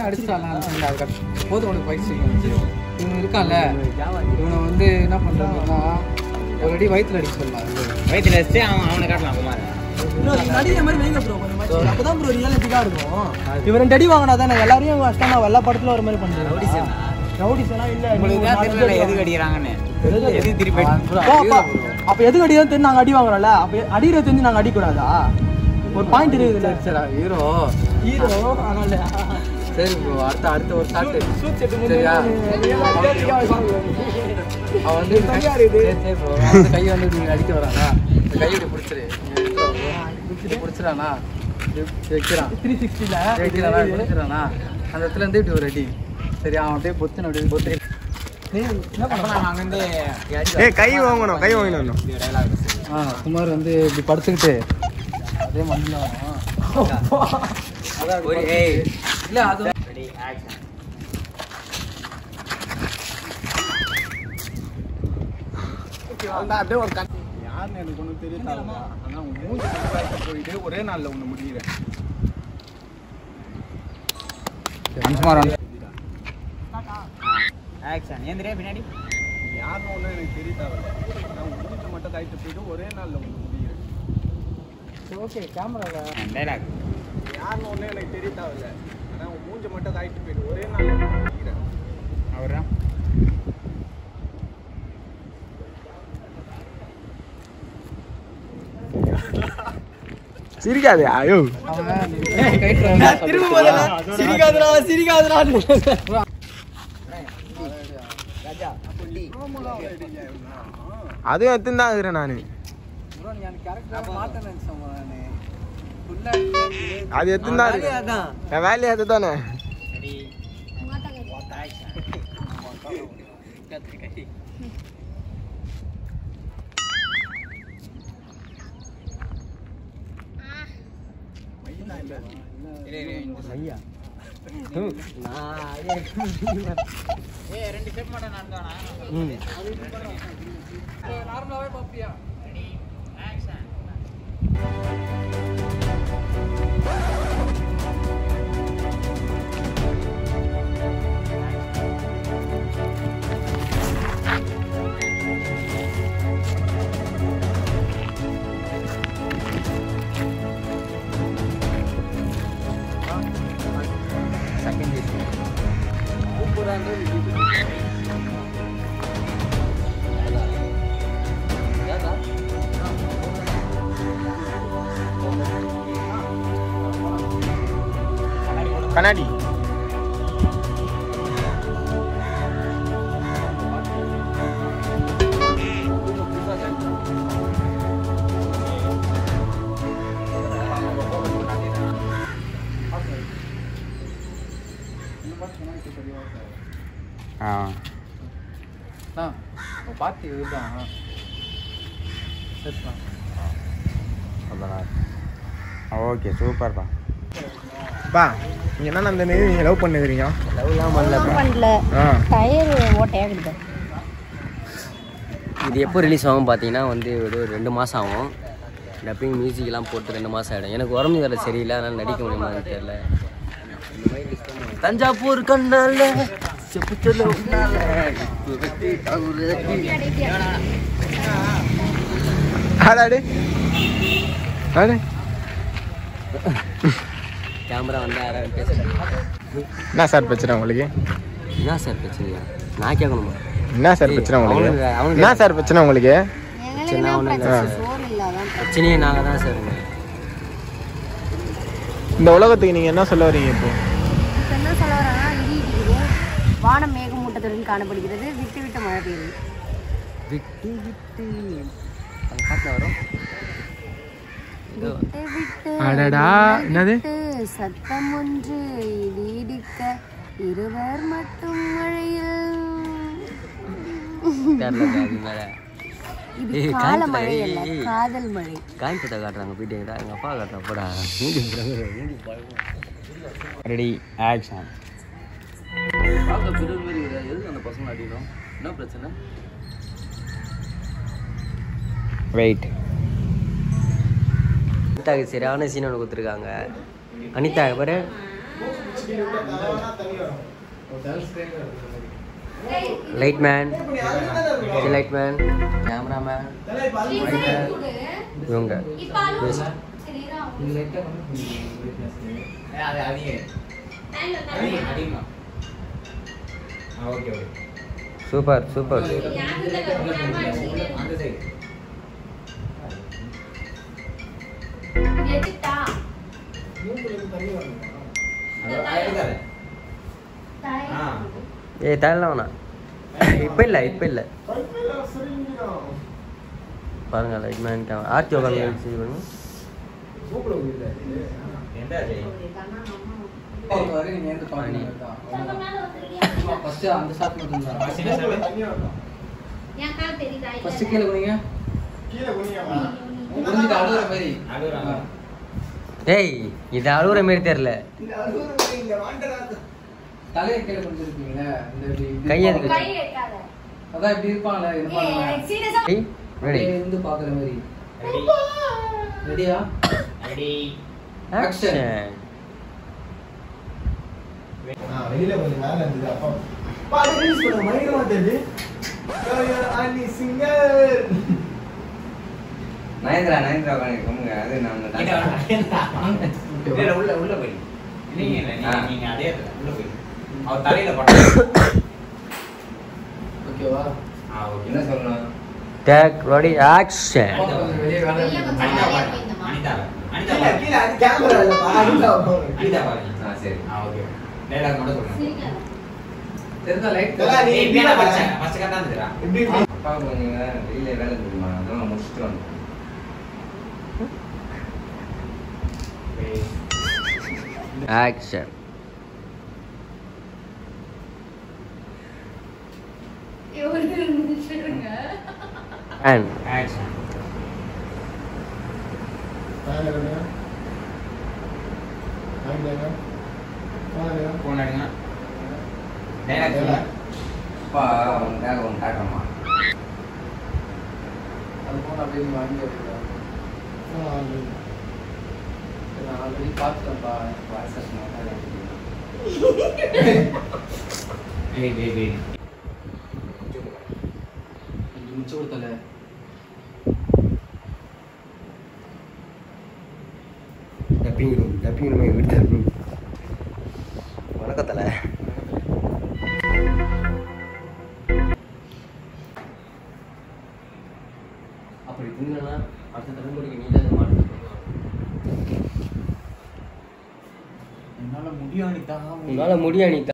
அடிச்சிட்டாலாம் அதுக்கப்புறம் போதும் உனக்கு பயிற்சி இவன் இருக்கான்ல இவனை வந்து என்ன பண்றாங்கன்னா ஒரு அடி வயிற்றுல அடிக்க சொல்லலாம் வயிற்றுல வச்சு அவன் அவனை காட்டலாம் குமார் நடிகை மாதிரி வைங்க ப்ரோ கொஞ்சம் match. அப்பதான் ப்ரோ ரியாலிட்டிக்கா இருக்கும் இவன் ரெண்டு அடி வாங்கினா தானே எல்லாரையும் அஷ்டம் நான் எல்லா படத்துல ஒரு மாதிரி பண்றேன் ரவுடிஸ் ரவுடிஸ் எல்லாம் இல்ல உங்களுக்கு தான் தெரியல எதுக்கு அடிக்கிறாங்கன்னு எது திருப்பி போ, அப்ப- அப்ப எதுக்கு அடிதான் தெரிஞ்சு நாங்க அடி வாங்குறோம்ல அப்ப அடிக்கிற தெரிஞ்சு நாங்க அடிக்கூடாதா ஒரு பாயிண்ட் இருக்குதுல்ல சரி ஹீரோ ஹீரோ அதனால சரி ப்ரோ அடுத்த அடுத்த ஒரு ஷாட்டு சரியா அவன் வந்து சரி சரி ப்ரோ அந்த கையை வந்து இப்படி அடிக்க வரானா இந்த கையை இப்படி பிடிச்சிரு இங்க எடுத்துட்டு வா bro. இப்படி பிடிச்சிடானா இப்படி வைக்கிறான் த்ரீ சிக்ஸ்டில வைக்கிறானா பிடிச்சிடானா அந்த இடத்துல இருந்து இப்படி ஒரு அடி சரி அவன் அப்படியே பொத்துன்னு அப்படியே பொத்து என்ன பண்ணலாம் அங்க வந்து ஏய் கை வாங்கணும் கை வாங்கணும் ஆ குமார் வந்து இப்படி படுத்துக்கிட்டு அதே மண்ணில் ஒரு ஏய் இல்லை அது ரெடி ஆக்ஷன் அப்படியே ஒரு கண் யாருன்னு எனக்கு ஒன்றும் தெரியல ஆனால் உன் மூஞ்சி கணக்காக போயிட்டு ஒரே நாளில் ஒன்று முடிகிறேன் அன்சுமார் ஆக்ஷன் ஏந்திரே பின்னாடி யாருன்னு ஒன்றும் எனக்கு தெரிய தேவையில்ல நான் உன் மூஞ்சி மட்டும் கைட்டு போயிட்டு ஒரே நாளில் ஒன்று முடிகிறேன் ஓகே கேமரால டைலாக் யாருன்னு ஒன்றும் எனக்கு தெரிய தேவையில்ல ஆனால் உன் மூஞ்சி மட்டும் கைட்டு போயிட்டு ஒரே நாளில் ஒன்று முடிகிறேன் அவரா சிரிக்காது ஐயோ அவன் கைட்டு திரும்ப சிரிக்காதடா சிரிக்காதடா அதுவும் எத்தனை தான் இருக்கிறேன் நான் ப்ரோ நீ அந்த கேரக்டர் மாட்ட நினைச்சேன் நான் ஃபுல்லாக அது எத்தனை தான் இருக்கு அதான் என் வேலையை அது தானே ரெடி ஆக்ஷன் ஏய் ரெண்டு ஸ்டெப் மட்டும் நடந்தானா நார்மலாகவே பார்ப்பியா ரெடி ஆக்ஷன் கண்ணாடி ஆ ஆ பார்த்து இதுதான் சரிப்பா ஓகே சூப்பர்ப்பா பா நீங்க என்ன அந்த மாரி நீங்க லவ் பண்ணுகிறீங்க லவ்லாம் பண்ணல பண்ணல ஆ டயர் ஓட்டையா கிட்ட இது எப்போ ரிலீஸ் ஆகும் பார்த்தீங்கன்னா வந்து ஒரு ரெண்டு மாதம் ஆகும் டப்பிங் மியூசிக்லாம் போட்டு ரெண்டு மாதம் ஆகிடும் எனக்கு உடம்பு வேலை சரியில்லை அதனால் நடிக்க முடியுமான்னு தெரியல தஞ்சாவூர் கண்ணால செப்புச்சொல்ல உன்னால, இப்ப வெட்டி தவறு. ஆடாடு ஆடு கேமரா வந்து யாராவது பேசுகிறேன் என்ன சார் பிரச்சனை உங்களுக்கு என்ன சார் பிரச்சனையா நான் கேட்கணுமா என்ன சார் பிரச்சனை உங்களுக்கு அவனுக்கு- அவனுக்கு- என்ன சார் பிரச்சனை உங்களுக்கு எங்களுக்கு என்ன பிரச்சனை சோறு இல்லாதான் பிரச்சனையே நாங்கள் தான் சார் இந்த உலகத்துக்கு நீங்க என்ன சொல்ல வரீங்க இப்போ இப்போ என்ன சொல்ல வராங்கன்னா இடி இடிக்குது வானம் மேகமூட்டத்துடன் காணப்படுகிறது விட்டு விட்டு மழை பெய்யுது விட்டு விட்டு அந்த பாட்டில் வரும் ஏதோ விட்டு விட்டு அடடா, மின்னல் என்னது? விட்டு சத்தம் ஒன்று இடி இடிக்க இருவர் மட்டும் மழையில் தெரியல அது மேலே இது ஏய், கால காய்ச்சல் மழை ஏய், அல்ல ஏய். காதல் மழை காய்ச்சத்தை காட்டுறாங்க போயிட்டீங்கடா எங்கள் அப்பா காட்டுறா போடா மூடி ரெடி ஆக்ஷன் பார்க்க பெரிய மாதிரி இருக்குது. எதுக்கு அந்த பசங்க அடிக்கணும் என்ன பிரச்சனை வெயிட் அனிதாக்கு சரியான சீன் ஒன்று கொடுத்துருக்காங்க அனிதா பாரு light man light man cameraman இவங்க Best. இது லைட்டாக கம்மி சூப்பர் சூப்பர் ஏய் தரலாம் வேணாம் இப்போ இல்லை இப்போ இல்லை பாருங்க லைட் மேன் கேமரா ஆர்த்தி உட்காந்து வச்சு பண்ணுங்க வரை நீங்க எந்த பாருங்க ஃபர்ஸ்ட் அந்த ஷாட் மட்டும் தான் ஃபர்ஸ்ட் கீழே குனிங்க குனிஞ்சிட்டு அழுகுற மாதிரி டேய் இது அழுகுற மாரி தெரில தலையை கீழே குனிஞ்சிருக்கீங்களே இந்த இப்படி இப்படி கை எதுக்கு? பாருங்க. அதான் இப்படி இருப்பாங்கல்ல இருப்பாங்க ரெடி அப்படியே இருந்து பாக்குற மாதிரி ரெடியா ஆக்ஷன் வெளியில கொஞ்சம் மேல இருந்தது அப்பா பாரு ரீல்ஸ் பண்ண பயங்கரமா தெரியுது அனி சிங்கர் நயன்தரா நயன்தரா உட்காந்து கம்முங்க அது நான் உள்ள உள்ள போய் இல்லைங்க இல்ல ஆ. நீங்க நீங்க அதே இடத்துல உள்ள போய் அவர் தலையில பட்டு ஓகேவா ஆ ஓகே என்ன சொல்லணும் டேக் ரெடி ஆக்ஷன் கொஞ்சம் வெளியே வேலை இருக்கு. அனிதா பாருங்க அனிதா அனிதா கீழ பாருங்க கீழ அது கேமரா இல்ல அனிதா அனிதா பாருங்க ஆ சரி ஆ ஓகே டைலாக் மட்டும் சொல்லுங்க தெரிஞ்சா லைட் இதெல்லாம் நீ நீ பேனா பச்சை பச்சை கரெக்டா இருந்துடா இப்படி இப்படி அப்பா கொஞ்சம் வெளியில வேலை தெரியுமா அதெல்லாம் முடிச்சுட்டு வந்தேன் ஆக்ஷன் அண்ட் ஆக்ஷன் மேல இருங்க அங்க இருங்க மேல போன் அடிங்க டைலாக் இருங்க சொல்லுங்க அப்பா உனக்காக ஒன்று காட்டுறோமா அது போன அப்படியே நீ வாங்கி வைக்கிறா. நான் ஆல்ரெடி பார்த்துட்டேன்ப்பா வாட்ஸ்அப் வெயிட் வெயிட் வெயிட் கொஞ்சம் மிச்சம் கொடுத்தல டப்பிங் ரூம் டப்பிங் ரூம் வீட்டு டப்பிங் வணக்கத்தில் அப்படி தின்னா அடுத்த தலைமுறைக்கு நீ தான் மாட்டு என்னால முடியும் அனிதா உன்னால முடியும் நீ